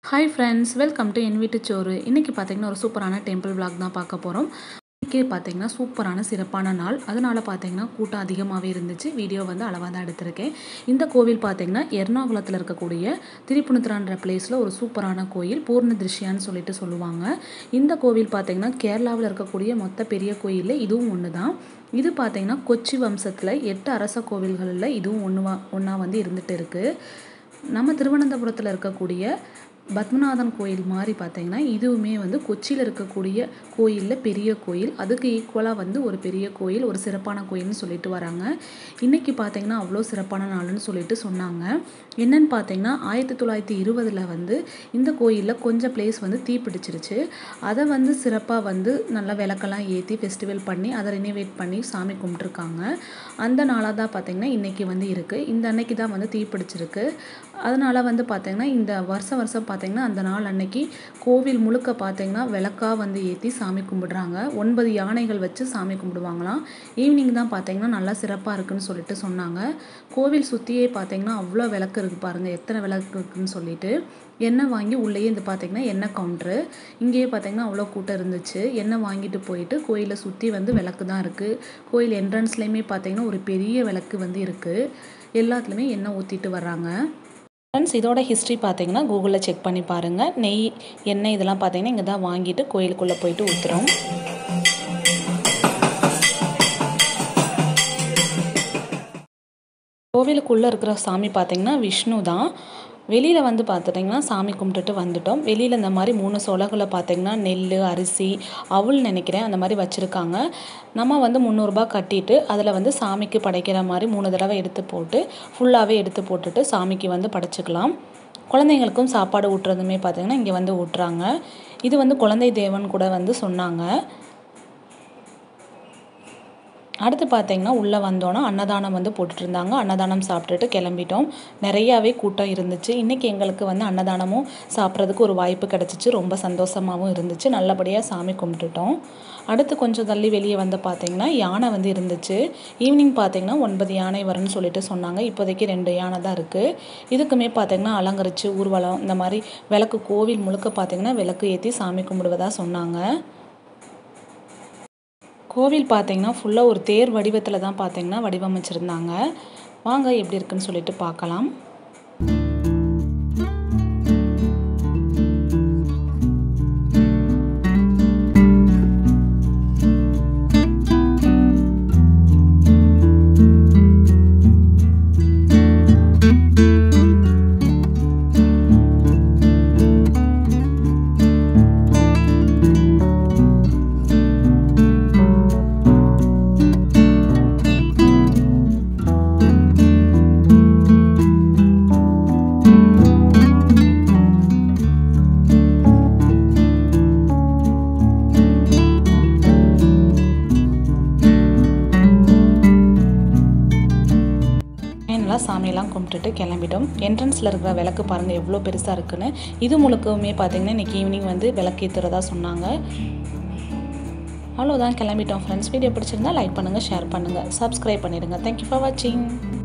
hi friends welcome to என் வீட்டு சோறு இன்றைக்கி பார்த்தீங்கன்னா ஒரு சூப்பரான டெம்பிள் vlog தான் பார்க்க போகிறோம் இன்றைக்கி பார்த்தீங்கன்னா சூப்பரான சிறப்பான நாள் அதனால் பார்த்தீங்கன்னா கூட்டம் அதிகமாகவே இருந்துச்சு வீடியோ வந்து அளவாக தான் எடுத்திருக்கேன் இந்த கோவில் பார்த்தீங்கன்னா எர்ணாகுளத்தில் இருக்கக்கூடிய திரிப்புணித்துறான்ற பிளேஸில் ஒரு சூப்பரான கோயில் பூர்ண திருஷ்யான்னு சொல்லிட்டு சொல்லுவாங்க இந்த கோவில் பார்த்தீங்கன்னா கேரளாவில் இருக்கக்கூடிய மொத்த பெரிய கோயிலில் இதுவும் ஒன்று தான் இது பார்த்தீங்கன்னா கொச்சி வம்சத்தில் எட்டு அரச கோவில்களில் இதுவும் ஒன்று ஒன்றா வந்து இருந்துகிட்டு இருக்குது நம்ம திருவனந்தபுரத்தில் இருக்கக்கூடிய பத்மநாதன் கோயில் மாதிரி பார்த்தீங்கன்னா இதுவுமே வந்து கொச்சியில் இருக்கக்கூடிய கோயிலில் பெரிய கோயில் அதுக்கு ஈக்குவலாக வந்து ஒரு பெரிய கோயில் ஒரு சிறப்பான கோயில்னு சொல்லிட்டு வராங்க இன்றைக்கி பார்த்தீங்கன்னா அவ்வளோ சிறப்பான நாள்னு சொல்லிட்டு சொன்னாங்க என்னன்னு பார்த்தீங்கன்னா ஆயிரத்தி தொள்ளாயிரத்தி இருபதில் வந்து இந்த கோயிலில் கொஞ்சம் பிளேஸ் வந்து தீப்பிடிச்சிருச்சு அதை வந்து சிறப்பாக வந்து நல்லா விளக்கெல்லாம் ஏற்றி ஃபெஸ்டிவல் பண்ணி அதை ரினிவேட் பண்ணி சாமி கும்பிட்ருக்காங்க அந்த நாளாக தான் பார்த்தீங்கன்னா இன்றைக்கி வந்து இருக்குது இந்த அன்னைக்கு தான் வந்து தீப்பிடிச்சிருக்கு அதனால் வந்து பார்த்தீங்கன்னா இந்த வருஷம் வருஷம் பார்த்தீங்கன்னா அந்த நாள் அன்னைக்கு கோவில் முழுக்க பார்த்தீங்கன்னா விளக்கா வந்து ஏற்றி சாமி கும்பிடுறாங்க ஒன்பது யானைகள் வச்சு சாமி கும்பிடுவாங்களாம் ஈவினிங் தான் பார்த்தீங்கன்னா நல்லா சிறப்பாக இருக்குன்னு சொல்லிட்டு சொன்னாங்க கோவில் சுற்றியே பார்த்தீங்கன்னா அவ்வளோ விளக்கு இருக்குது பாருங்கள் எத்தனை விளக்கு இருக்குன்னு சொல்லிட்டு எண்ணெய் வாங்கி உள்ளேயே இந்த பார்த்தீங்கன்னா எண்ணெய் கவுண்ட்ரு இங்கேயே பார்த்தீங்கன்னா அவ்வளோ கூட்டம் இருந்துச்சு எண்ணெய் வாங்கிட்டு போயிட்டு கோயிலை சுற்றி வந்து விளக்கு தான் இருக்குது கோயில் என்ட்ரன்ஸ்லேயுமே பார்த்தீங்கன்னா ஒரு பெரிய விளக்கு வந்து இருக்குது எல்லாத்துலேயுமே எண்ணெய் ஊற்றிட்டு வர்றாங்க ஃப்ரெண்ட்ஸ் இதோட ஹிஸ்ட்ரி பார்த்தீங்கன்னா கூகுளில் செக் பண்ணி பாருங்கள் நெய் எண்ணெய் இதெல்லாம் பார்த்தீங்கன்னா இங்கே தான் வாங்கிட்டு கோயிலுக்குள்ளே போயிட்டு ஊற்றுறோம் கோவிலுக்குள்ளே இருக்கிற சாமி பார்த்தீங்கன்னா விஷ்ணு தான் வெளியில் வந்து பார்த்துட்டிங்கன்னா சாமி கும்பிட்டுட்டு வந்துட்டோம் வெளியில் இந்த மாதிரி மூணு சொலகளை பார்த்தீங்கன்னா நெல் அரிசி அவள் நினைக்கிறேன் அந்த மாதிரி வச்சுருக்காங்க நம்ம வந்து முந்நூறுரூபா கட்டிட்டு அதில் வந்து சாமிக்கு படைக்கிற மாதிரி மூணு தடவை எடுத்து போட்டு ஃபுல்லாகவே எடுத்து போட்டுட்டு சாமிக்கு வந்து படைச்சிக்கலாம் குழந்தைங்களுக்கும் சாப்பாடு ஊட்டுறதுமே பார்த்திங்கன்னா இங்கே வந்து ஊட்டுறாங்க இது வந்து குழந்தை தேவன் கூட வந்து சொன்னாங்க அடுத்து பார்த்தீங்கன்னா உள்ளே வந்தோன்னா அன்னதானம் வந்து போட்டுட்டு இருந்தாங்க அன்னதானம் சாப்பிட்டுட்டு கிளம்பிட்டோம் நிறையாவே கூட்டம் இருந்துச்சு இன்றைக்கி எங்களுக்கு வந்து அன்னதானமும் சாப்பிட்றதுக்கு ஒரு வாய்ப்பு கிடச்சிச்சு ரொம்ப சந்தோஷமாகவும் இருந்துச்சு நல்லபடியாக சாமி கும்பிட்டுட்டோம் அடுத்து கொஞ்சம் தள்ளி வெளியே வந்து பார்த்தீங்கன்னா யானை வந்து இருந்துச்சு ஈவினிங் பார்த்தீங்கன்னா ஒன்பது யானை வரும்னு சொல்லிட்டு சொன்னாங்க இப்போதைக்கு ரெண்டு யானை தான் இருக்குது இதுக்குமே பார்த்தீங்கன்னா அலங்கரித்து ஊர்வலம் இந்த மாதிரி விளக்கு கோவில் முழுக்க பார்த்தீங்கன்னா விளக்கு ஏற்றி சாமி கும்பிடுவதாக சொன்னாங்க கோவில் பார்த்தீங்கன்னா ஃபுல்லாக ஒரு தேர் வடிவத்தில் தான் பார்த்தீங்கன்னா வடிவமைச்சிருந்தாங்க வாங்க எப்படி இருக்குன்னு சொல்லிட்டு பார்க்கலாம் ஃபைனலாக சாமியெல்லாம் கும்பிட்டுட்டு கிளம்பிட்டோம் என்ட்ரன்ஸில் இருக்கிற விளக்கு பாருங்கள் எவ்வளோ பெருசாக இருக்குன்னு இது முழுக்கவுமே பார்த்தீங்கன்னா இன்றைக்கி ஈவினிங் வந்து விளக்கேற்றுறதா சொன்னாங்க அவ்வளோதான் கிளம்பிட்டோம் ஃப்ரெண்ட்ஸ் வீடியோ பிடிச்சிருந்தா லைக் பண்ணுங்கள் ஷேர் பண்ணுங்கள் சப்ஸ்கிரைப் பண்ணிடுங்க தேங்க்யூ ஃபார் வாட்சிங்